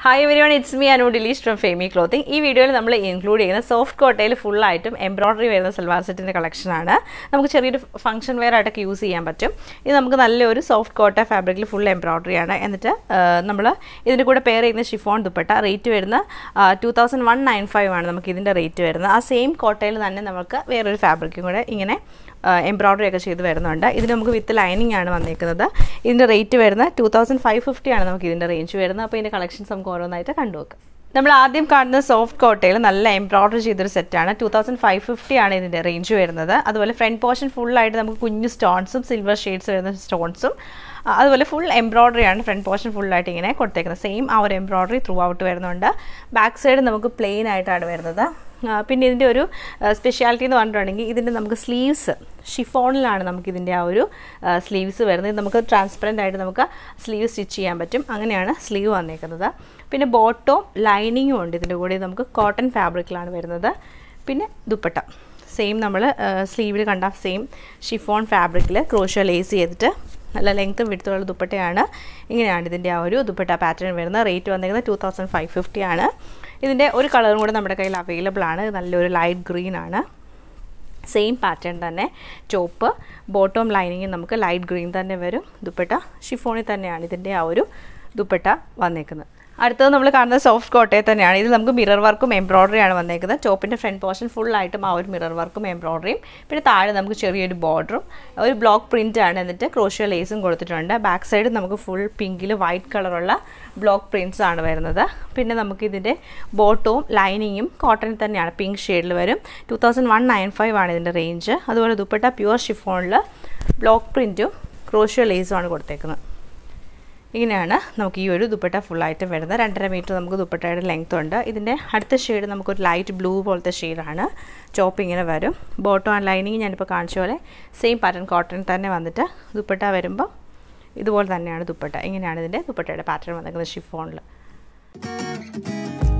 hi everyone it's me Anu Dileesh from Femi clothing ഈ വീഡിയോയിൽ നമ്മൾ ഇൻക്ലൂഡ് ചെയ്യുന്ന സോഫ്റ്റ് കോട്ടയിൽ ഫുള്ളായിട്ടും എംബ്രോയ്ഡറി വരുന്ന സൽവാർ സെറ്റിൻ്റെ കളക്ഷനാണ് നമുക്ക് ചെറിയൊരു ഫംഗ്ഷൻ വെയർ ആയിട്ടൊക്കെ യൂസ് ചെയ്യാൻ പറ്റും ഇത് നമുക്ക് നല്ലൊരു സോഫ്റ്റ് കോട്ട ഫാബ്രിക്കിൽ ഫുൾ എംബ്രോയ്ഡറി ആണ് എന്നിട്ട് നമ്മൾ ഇതിൻ്റെ കൂടെ പെയർ ചെയ്യുന്ന ഷിഫോൺ ദുപ്പട്ട റേറ്റ് വരുന്ന two thousand one nine five ആണ് നമുക്ക് ഇതിൻ്റെ റേറ്റ് വരുന്നത് ആ സെയിം കോട്ടയിൽ തന്നെ നമുക്ക് വേറൊരു ഫാബ്രിക്കും കൂടെ ഇങ്ങനെ എംബ്രോയ്ഡറി ഒക്കെ ചെയ്ത് വരുന്നുണ്ട് ഇതിന് നമുക്ക് വിത്ത് ലൈനിങ് ആണ് വന്നേക്കുന്നത് ഇതിൻ്റെ റേറ്റ് വരുന്നത് ടു തൗസൻഡ് ഫൈവ് ഫിഫ്റ്റി ആണ് നമുക്ക് ഇതിൻ്റെ റേഞ്ച് വരുന്നത് അപ്പോൾ ഇതിൻ്റെ കളക്ഷൻസ് നമുക്ക് ഓരോന്നായിട്ട് കണ്ടുവെക്കാം നമ്മൾ ആദ്യം കാണുന്ന സോഫ്റ്റ് കോട്ടയിൽ നല്ല എംബ്രോയ്ഡറി ചെയ്തൊരു സെറ്റാണ് ടു തൗസൻഡ് ഫൈവ് ഫിഫ്റ്റി ആണ് ഇതിൻ്റെ റേഞ്ച് വരുന്നത് അതുപോലെ ഫ്രണ്ട് പോർഷൻ ഫുള്ളായിട്ട് നമുക്ക് കുഞ്ഞു സ്റ്റോൺസും സിൽവർ ഷെയ്ഡ്സ് വരുന്ന സ്റ്റോൺസും അതുപോലെ ഫുൾ എംബ്രോയ്ഡറി ആണ് ഫ്രണ്ട് പോർഷൻ ഫുള്ളായിട്ട് ഇങ്ങനെ കൊടുത്തേക്കുന്നത് സെയിം ആ ഒരു എംബ്രോയ്ഡറി ത്രൂ ഔട്ട് വരുന്നുണ്ട് ബാക്ക് സൈഡ് നമുക്ക് പ്ലെയിൻ ആയിട്ടാണ് വരുന്നത് പിന്നെ ഇതിൻ്റെ ഒരു സ്പെഷ്യാലിറ്റി എന്ന് പറഞ്ഞിട്ടുണ്ടെങ്കിൽ ഇതിൻ്റെ നമുക്ക് സ്ലീവ്സ് ഷിഫോണിലാണ് നമുക്ക് ഇതിൻ്റെ ആ ഒരു സ്ലീവ്സ് വരുന്നത് ഇത് നമുക്ക് ട്രാൻസ്പെറൻ്റ് ആയിട്ട് നമുക്ക് സ്ലീവ് സ്റ്റിച്ച് ചെയ്യാൻ പറ്റും അങ്ങനെയാണ് സ്ലീവ് വന്നേക്കുന്നത് പിന്നെ ബോട്ടവും ലൈനിങ്ങും ഉണ്ട് ഇതിൻ്റെ കൂടെ നമുക്ക് കോട്ടൺ ഫാബ്രിക്കിലാണ് വരുന്നത് പിന്നെ ദുപ്പട്ട സെയിം നമ്മൾ സ്ലീവിൽ കണ്ട സെയിം ഷിഫോൺ ഫാബ്രിക്കിൽ ക്രോഷ്യ ലേസ് ചെയ്തിട്ട് നല്ല ലെങ്ത്തും വിടുത്തുള്ള ദുപ്പട്ടയാണ് ഇങ്ങനെയാണ് ഇതിൻ്റെ ആ ഒരു ദുപ്പട്ട പാറ്റേൺ വരുന്നത് റേറ്റ് വന്നിരിക്കുന്നത് ടു തൗസൻഡ് ഫൈവ് ഫിഫ്റ്റി ആണ് ഇതിൻ്റെ ഒരു കളറും കൂടെ നമ്മുടെ കയ്യിൽ അവൈലബിൾ ആണ് നല്ലൊരു ലൈറ്റ് ഗ്രീൻ ആണ് സെയിം പാറ്റേൺ തന്നെ ചോപ്പ് ബോട്ടം ലൈനിങ് നമുക്ക് ലൈറ്റ് ഗ്രീൻ തന്നെ വരും ദുപ്പട്ട ഷിഫോണിൽ തന്നെയാണ് ഇതിൻ്റെ ആ ഒരു ദുപ്പട്ട വന്നേക്കുന്നത് അടുത്തത് നമ്മൾ കാണുന്നത് സോഫ്റ്റ് കോട്ടയെ തന്നെയാണ് ഇത് നമുക്ക് മിറർ വർക്കും എംബ്രോയ്ഡറി ആണ് വന്നേക്കുന്നത് ടോപ്പിൻ്റെ ഫ്രണ്ട് പോർഷൻ ഫുള്ളായിട്ടും ആ ഒരു മിറർ വർക്കും എംബ്രോയ്ഡറിയും പിന്നെ താഴെ നമുക്ക് ചെറിയൊരു ബോർഡറും ഒരു ബ്ലോക്ക് പ്രിൻ്റ് ആണ് എന്നിട്ട് ക്രോഷ്യ ലേസും കൊടുത്തിട്ടുണ്ട് ബാക്ക് സൈഡ് നമുക്ക് ഫുൾ പിങ്കിൽ വൈറ്റ് കളറുള്ള ബ്ലോക്ക് പ്രിൻറ്റ്സ് ആണ് വരുന്നത് പിന്നെ നമുക്ക് ഇതിൻ്റെ ബോട്ടവും ലൈനിങ്ങും കോട്ടണിൽ തന്നെയാണ് പിങ്ക് ഷെയ്ഡിൽ വരും two thousand one nine five ആണ് ഇതിൻ്റെ റേഞ്ച് അതുപോലെ ദുപ്പട്ട പ്യുവർ ഷിഫോണിൽ ബ്ലോക്ക് പ്രിൻറ്റും ക്രോഷ്യ ലേസും ആണ് കൊടുത്തേക്കുന്നത് ഇങ്ങനെയാണ് നമുക്ക് ഈ ഒരു ദുപ്പട്ട ഫുള്ളായിട്ട് വരുന്നത് രണ്ടര മീറ്റർ നമുക്ക് ദുപ്പട്ടയുടെ ലെങ്ത് ഉണ്ട് ഇതിൻ്റെ അടുത്ത ഷെയ്ഡ് നമുക്കൊരു ലൈറ്റ് ബ്ലൂ പോലത്തെ ഷെയ്ഡാണ് ചോപ്പ് ഇങ്ങനെ വരും ബോട്ടം ആൻഡ് ലൈനിങ് ഞാനിപ്പോൾ കാണിച്ച പോലെ സെയിം പാറ്റേൺ കോട്ടൺ തന്നെ വന്നിട്ട് ദുപ്പട്ട വരുമ്പോൾ ഇതുപോലെ തന്നെയാണ് ദുപ്പട്ട ഇങ്ങനെയാണ് ഇതിൻ്റെ ദുപ്പട്ടയുടെ പാറ്റേൺ വന്നിരിക്കുന്നത് ഷിഫോണിൽ